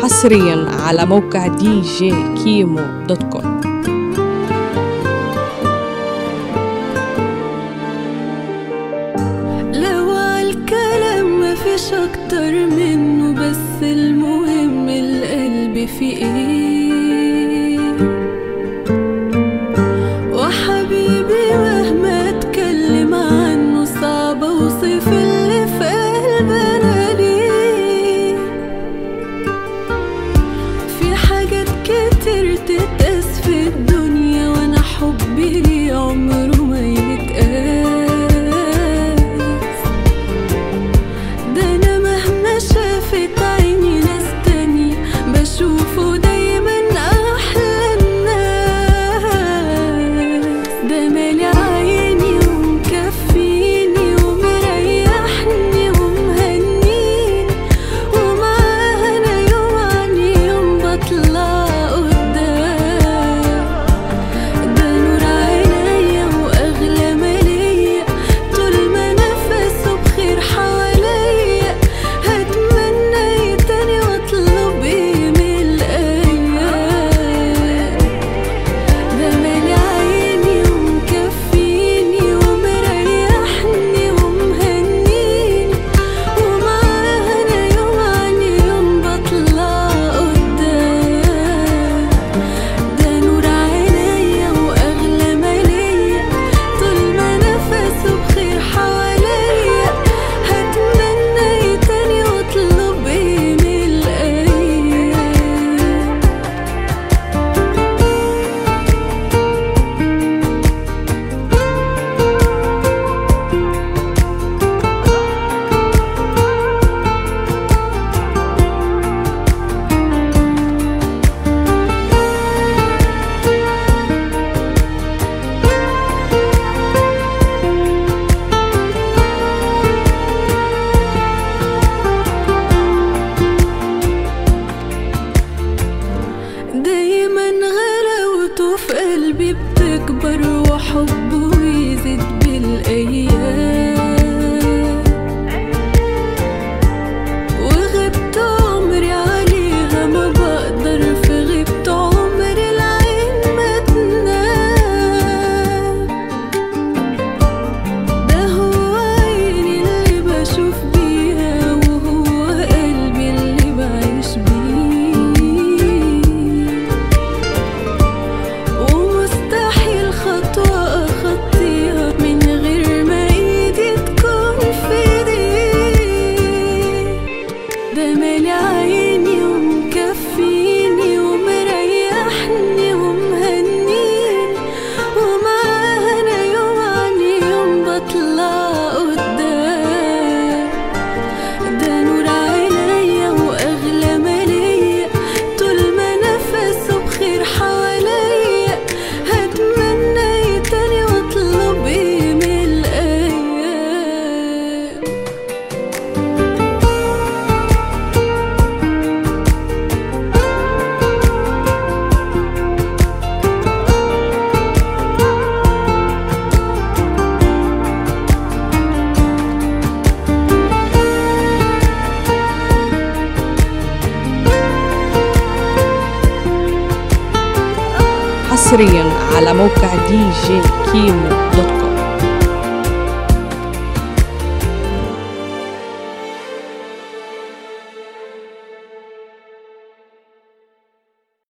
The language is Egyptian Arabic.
حصريا على موقع دي جي كيمو دوت كوم لو عالكلام مفيش اكتر منه بس المهم القلب في ايه وحبيبي مهما اتكلم عنه صعب اوصف اللي في قلبنا ليه في حاجات كتير تتقاس في الدنيا وانا حبي ليه عمره ما يتقاس ده انا مهما شافت عيني ناس تانية بشوفه دايما احلى الناس ده مالي عيني ومكفيني ومريحني ومهنيني ومعاه انا يوم عن يوم بطلع قدام ده نور عينيا واغلى ماليا طول ما نفسه بخير حواليا هتمنى تاني واطلب ايه من الايام ده مالي عيني ومكفيني ومريحني ومهنيني ومعاه انا يوم عن يوم بطلع قدام ده نور عينيا واغلى ماليا طول ما نفسه بخير حواليا هتمنى تاني واطلب ايه من الايام دايما غلاوته في قلبي بتكبر وحبه يزيد بالايام وغبت عمري عليها ما بقدر في غيبت عمري العين ما تنام ده هو عيني اللي بشوف بيها وهو قلبي اللي بعيش بيه ومستحيل خطوة أخطيها من غير ما إيدي تكون في إيديه ده مالي عيني ومكفيني ومريحني ومهنيني ومعاه أنا يوم عن يوم بطلع قدام ده نور عينيا واغلى ماليا طول ما نفسه بخير حواليا هتمنى تاني واطلب ايه من الايام حصريا على موقع دي جي كيمو دوت كوم